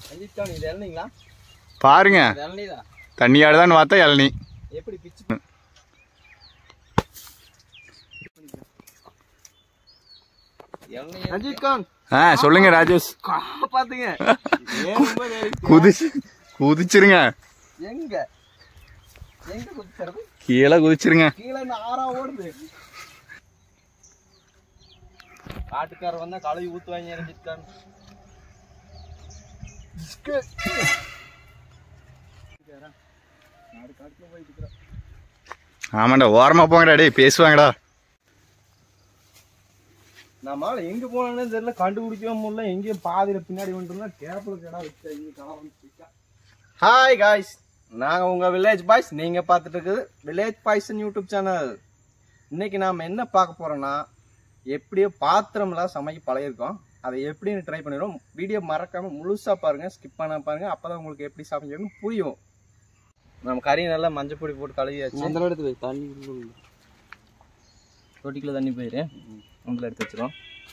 அஜித்கான் இது இளநீங்களா பாருங்க இது இளநீதா தண்ணியாடுதான்னு பார்த்தா இளநீ எப்படி பிச்சு இளநீ அஜித்கான் ஆ சொல்லுங்க ராஜேஷ் பாத்துங்க ஏறும்போது ஏறிச்சு. குதிச்சு குதிச்சிருங்க எங்க எங்க குதிச்சறது கீழே குதிச்சிருங்க கீழே இந்த ஆறா ஓடுது காட்டுக்காரர் வந்தா கழுவி ஊத்துவாங்க அஜித்கான் நாடு காட்டுல போயிட்டு இருக்கிறோம் ஆமாண்டா ஓரமா போங்கடா டேய் பேசுவாங்கடா நம்மளால எங்க போனோம்னு தெரியல கண்டுபிடிக்கவே முடியல எங்கேயும் பாதியில பின்னாடி வந்துட்டோம்னா கேப்ல கடா வச்சு இங்க கடா வந்து ஹாய் காய்ஸ் நாங்க உங்க வில்லேஜ் பாய்ஸ் நீங்க பார்த்துட்டு இருக்குது வில்லேஜ் பாய்ஸ் யூடியூப் சேனல் இன்னைக்கு நாம என்ன பார்க்க போறோம்னா எப்படியோ பாத்திரம்லாம் சமைக்க பழகிருக்கோம் அதை எப்படின்னு ட்ரை பண்ணிடுவோம் வீடியோ மறக்காம முழுசா பாருங்க ஸ்கிப் பண்ண பாருங்க அப்பதான் உங்களுக்கு எப்படி சமைக்கணும்னு புரியும் நம்ம கறி நல்லா மஞ்சள் பொடி போட்டு கழுவியாச்சு அந்த எடுத்து போய் தண்ணி தொட்டிக்குள்ள தண்ணி போயிரு அதில் எடுத்து வச்சிரும்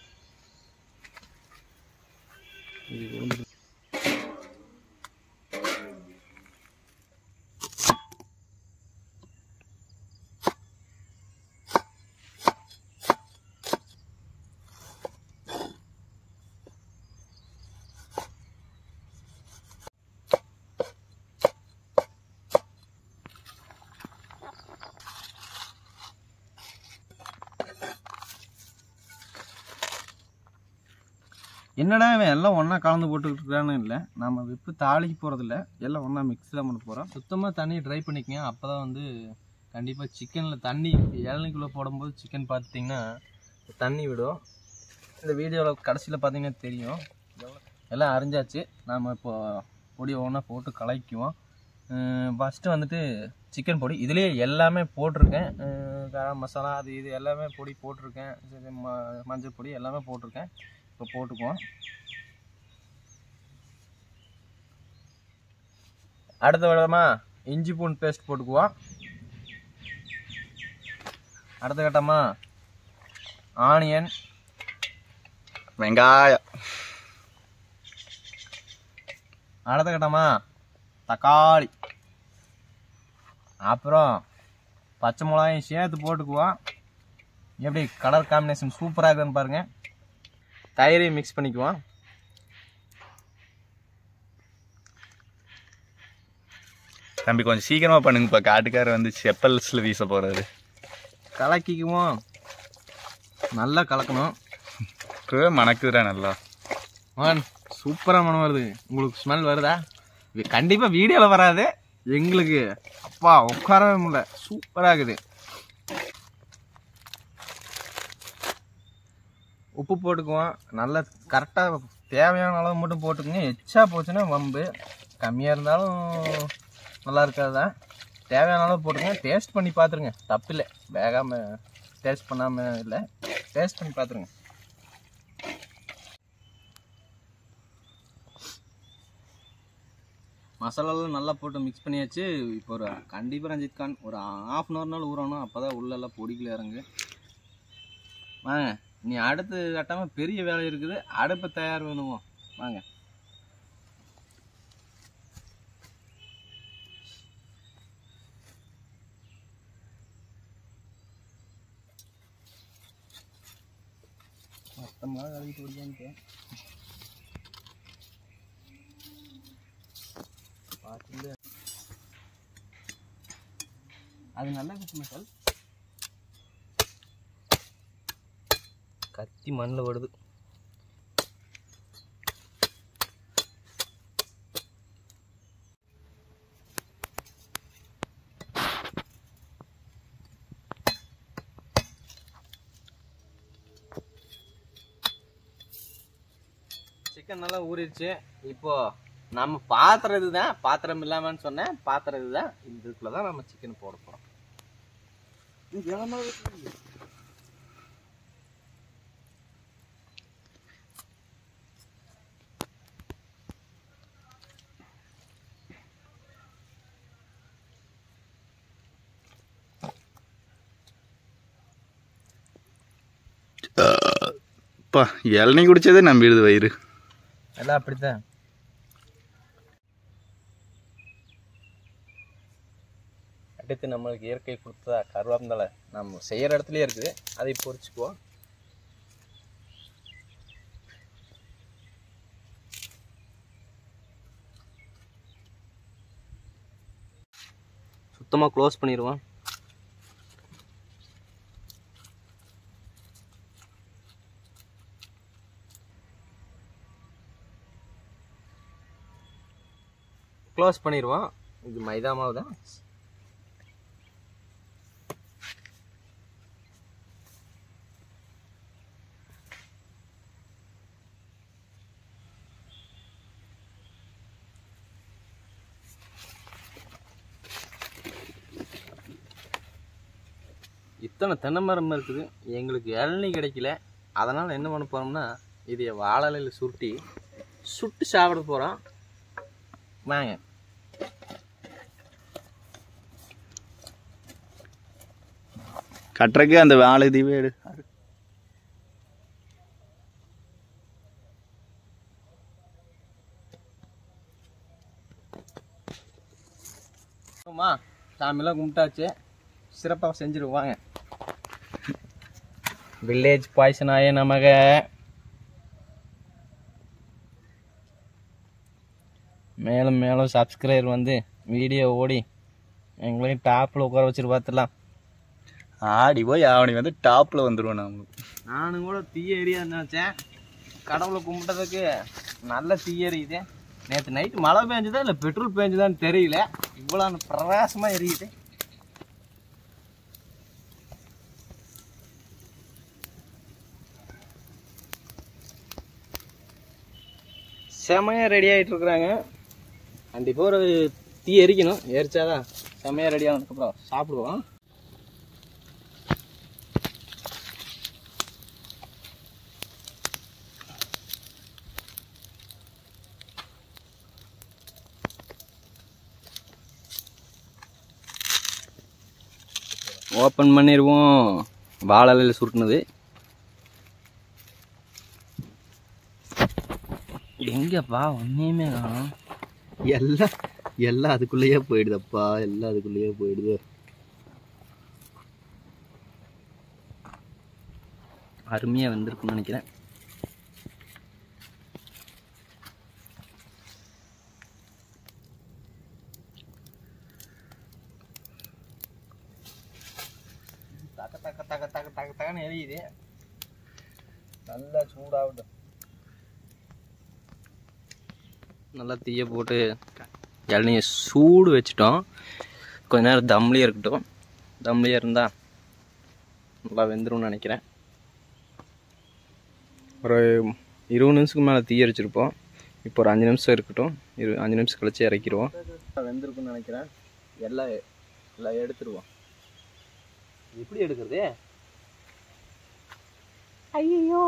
என்னடா இவன் எல்லாம் ஒன்றா கலந்து போட்டுக்கிட்டு இருக்கான்னு இல்லை நம்ம விப்பு தாளிக்கு போகிறதில்ல எல்லாம் ஒன்றா மிக்ஸில் பண்ண போகிறோம் சுத்தமாக தண்ணி ட்ரை பண்ணிக்கங்க அப்போ தான் வந்து கண்டிப்பாக சிக்கனில் தண்ணி இளநிக்குள்ளே போடும்போது சிக்கன் பார்த்துட்டிங்கன்னா தண்ணி விடும் இந்த வீடியோவில் கடைசியில் பார்த்தீங்கன்னா தெரியும் எல்லாம் அரிஞ்சாச்சு நாம் இப்போ பொடியை ஒன்றா போட்டு கலக்குவோம் ஃபஸ்ட்டு வந்துட்டு சிக்கன் பொடி இதுலேயே எல்லாமே போட்டிருக்கேன் அஹ் கரம் மசாலா அது இது எல்லாமே பொடி போட்டிருக்கேன் இது ம- மஞ்சள் பொடி எல்லாமே போட்டிருக்கேன் இப்போ போட்டுக்குவோம் அடுத்த விடமா இஞ்சி பூண்டு பேஸ்ட் போட்டுக்குவோம் அடுத்த கட்டமா ஆனியன் வெங்காயம் அடுத்த கட்டமா தக்காளி அப்புறம் பச்சை மிளகாயும் சேர்த்து போட்டுக்குவோம் எப்படி கலர் காம்பினேஷன் சூப்பராக இருக்குதுன்னு பாருங்க தயிரையும் மிக்ஸ் பண்ணிக்குவோம் தம்பி கொஞ்சம் சீக்கிரமா பண்ணுங்கப்பா காட்டுக்காரர் வந்து செப்பல்ஸ்ல வீச போறாரு கலக்கிக்குவோம் நல்லா கலக்கணும் இப்பவே மணக்குதுடா நல்லா மான் சூப்பராக மனம் வருது உங்களுக்கு ஸ்மெல் வருதா இது கண்டிப்பாக வீடியோவில் வராது எங்களுக்கு அப்பா உட்காரவே முடியல சூப்பராக இருக்குது உப்பு போட்டுக்குவோம் நல்லா கரெக்டாக தேவையான அளவு மட்டும் போட்டுக்குங்க எச்சா போச்சுன்னா வம்பு கம்மியாக இருந்தாலும் நல்லா இருக்காதுதான் தேவையான அளவு போட்டுங்க டேஸ்ட் பண்ணி பார்த்துருங்க தப்பில்லை வேகாமல் டேஸ்ட் பண்ணாமல் இல்லை டேஸ்ட் பண்ணி பார்த்துருங்க மசாலாலாம் நல்லா போட்டு மிக்ஸ் பண்ணியாச்சு இப்போ ஒரு கண்டிப்பாக ரஞ்சித் கான் ஒரு ஆஃப் அன் ஹவர் ஊறணும் அப்போ தான் உள்ளெல்லாம் பொடிக்கல இறங்கு வாங்க நீ அடுத்து கட்டாமல் பெரிய வேலை இருக்குது அடுப்பு தயார் பண்ணுவோம் வாங்க மொத்தமாக கழுவிட்டு ஓடியான்ட்டு பார்த்துட்டு அது நல்லா குத்து மசால் கத்தி மண்ணில் படுது சிக்கன் நல்லா ஊறிடுச்சு இப்போ நம்ம பாத்திரம் இதுதான் பாத்திரம் இல்லாமன்னு சொன்னேன் பாத்திரம் இதுதான் இதுக்குள்ள தான் நம்ம சிக்கன் போட போறோம் அப்பா இளநீ குடிச்சதே நம்பிடுது வயிறு எல்லாம் அப்படித்தான் அடுத்து நம்மளுக்கு இயற்கை கொடுத்ததா கருவேப்பிந்தலை நம்ம செய்கிற இடத்துலயே இருக்குது அதை பொரிச்சுக்குவோம் சுத்தமாக க்ளோஸ் பண்ணிடுவோம் க்ளோஸ் பண்ணிடுவோம் இது மைதா மாவு தான் இத்தனை தென்னை மரம் இருக்குது எங்களுக்கு இளநீ கிடைக்கல அதனால் என்ன பண்ண போகிறோம்னா இதை வாழலையில் சுருட்டி சுட்டு சாப்பிட போகிறோம் வாங்க கட்டுறக்கு அந்த வாழை தீவே எடு ஆமா சாமியெல்லாம் கும்பிட்டாச்சு சிறப்பாக செஞ்சுருவாங்க வில்லேஜ் பாய்சன் ஆய நமக மேலும் மேலும் சப்ஸ்கிரைபர் வந்து வீடியோ ஓடி எங்களையும் டாப்பில் உட்கார வச்சுட்டு பார்த்துலாம் ஆடி போய் ஆவணி வந்து டாப்ல வந்துருவோம் நாம நானும் கூட தீய எரியா நினச்சேன் கடவுளை கும்பிட்டதுக்கு நல்ல தீய எரியுது நேற்று நைட்டு மழை பெஞ்சுதா இல்லை பெட்ரோல் பெஞ்சுதான்னு தெரியல இவ்வளோ பிரகாசமாக எரியுது செமையாக ரெடி ஆகிட்டு இருக்கிறாங்க கண்டிப்பாக ஒரு தீ எரிக்கணும் எரிச்சாதான் செமையாக ரெடி ஆனதுக்கப்புறம் சாப்பிடுவோம் ஓப்பன் பண்ணிடுவோம் வாழலையில் சுருட்டுனது எங்கப்பா ஒன்றையுமே காணும் எல்லாம் எல்லாம் அதுக்குள்ளேயே போயிடுதப்பா எல்லாம் அதுக்குள்ளேயே போயிடுது அருமையாக வந்திருக்குன்னு நினைக்கிறேன் தக்க தக்க தக்க தக்க தக்க தக்கன்னு எரியுது நல்லா சூடாகட்டும் நல்லா தீய போட்டு இளநியை சூடு வச்சுட்டோம் கொஞ்ச நேரம் தம்லேயே இருக்கட்டும் தம்லேயே இருந்தால் நல்லா வெந்துரும்னு நினைக்கிறேன் ஒரு இருபது நிமிஷத்துக்கு மேலே தீ எரிச்சிருப்போம் இப்போ ஒரு அஞ்சு நிமிஷம் இருக்கட்டும் இரு அஞ்சு நிமிஷம் கழிச்சு இறக்கிடுவோம் வெந்திருக்குன்னு நினைக்கிறேன் எல்லாம் எல்லாம் எடுத்துருவோம் எப்படி எடுக்கிறது ஐயோ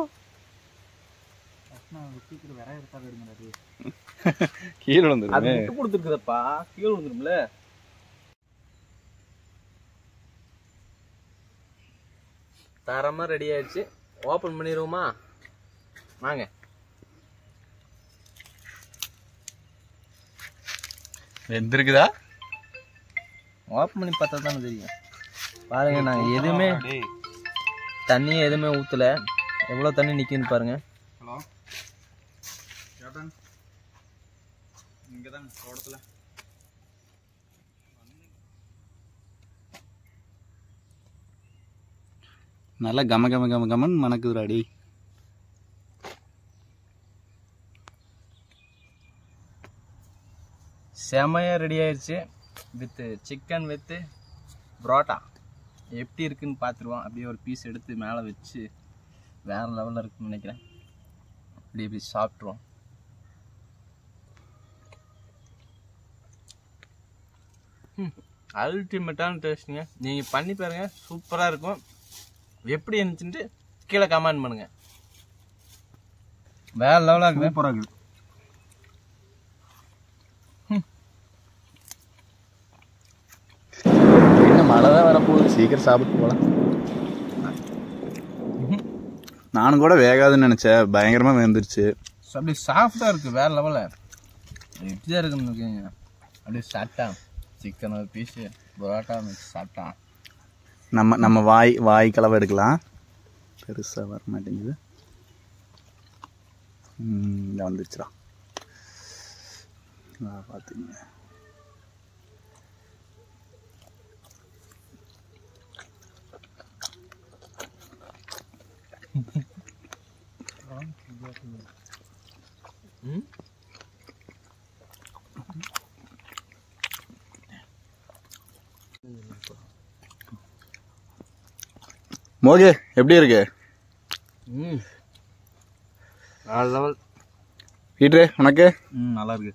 கீழே அது வந்துருமே விட்டு கொடுத்துருக்குதப்பா கீழே வந்துரும்ல தரமா ரெடி ஆயிடுச்சு ஓப்பன் பண்ணிடுவோமா வாங்க வெந்திருக்குதா ஓப்பன் பண்ணி பார்த்தா தானே தெரியும் பாருங்க நாங்கள் எதுவுமே தண்ணியே எதுவுமே ஊற்றல எவ்வளோ தண்ணி நிற்குதுன்னு பாருங்க ஹலோ கேட்டன் இங்கே தான் தோட்டத்தில் நல்லா கம கம கம கமன் மணக்குதுடாடி செமையாக ரெடி ஆயிடுச்சு வித்து சிக்கன் வித்து புரோட்டா எப்படி இருக்குன்னு பார்த்துருவோம் அப்படியே ஒரு பீஸ் எடுத்து மேலே வச்சு வேறு லெவலில் இருக்குன்னு நினைக்கிறேன் அப்படி இப்படி சாப்பிட்ருவோம் அல்டிமேட்டான டேஸ்ட்டுங்க நீங்கள் பண்ணி பாருங்க சூப்பராக இருக்கும் எப்படி இருந்துச்சுன்ட்டு கீழே கமெண்ட் பண்ணுங்க வேற லெவலாக இருக்குது சூப்பராக இருக்குது என்ன மழை தான் வரப்போகுது சீக்கிரம் சாப்பிட்டு போகலாம் நானும் கூட வேகாதுன்னு நினச்சேன் பயங்கரமாக வெந்துருச்சு அப்படி சாஃப்டாக இருக்குது வேற லெவலில் எப்படி தான் இருக்குன்னு இருக்கீங்க அப்படியே சாப்பிட்டா சிக்கன் ஒரு பீஸு பரோட்டா மிக்ஸ் சாப்பிட்டான் நம்ம நம்ம வாய் வாய் கலவை எடுக்கலாம் பெருசாக வர மாட்டேங்குது ம், இங்க வந்துச்சுடா பார்த்தீங்க மோகே எப்படி இருக்கு ம் நாலு லெவல் வீட்ரு உனக்கு ம் நல்லா இருக்கு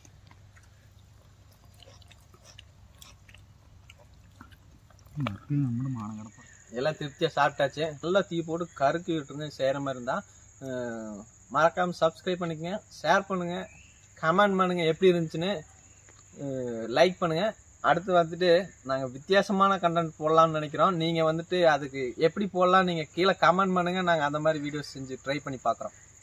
எல்லாம் திருப்தியாக சாப்பிட்டாச்சு நல்லா தீ போட்டு கருக்கி விட்டுருங்க செய்கிற மாதிரி இருந்தால் மறக்காமல் சப்ஸ்கிரைப் பண்ணிக்கங்க ஷேர் பண்ணுங்கள் கமெண்ட் பண்ணுங்கள் எப்படி இருந்துச்சுன்னு லைக் பண்ணுங்கள் அடுத்து வந்துட்டு நாங்கள் வித்தியாசமான கண்டென்ட் போடலாம்னு நினைக்கிறோம் நீங்கள் வந்துட்டு அதுக்கு எப்படி போடலாம் நீங்கள் கீழே கமெண்ட் பண்ணுங்கள் நாங்கள் அந்த மாதிரி வீடியோஸ் செஞ்சு ட்ரை பண்ணி பார்க்குறோம்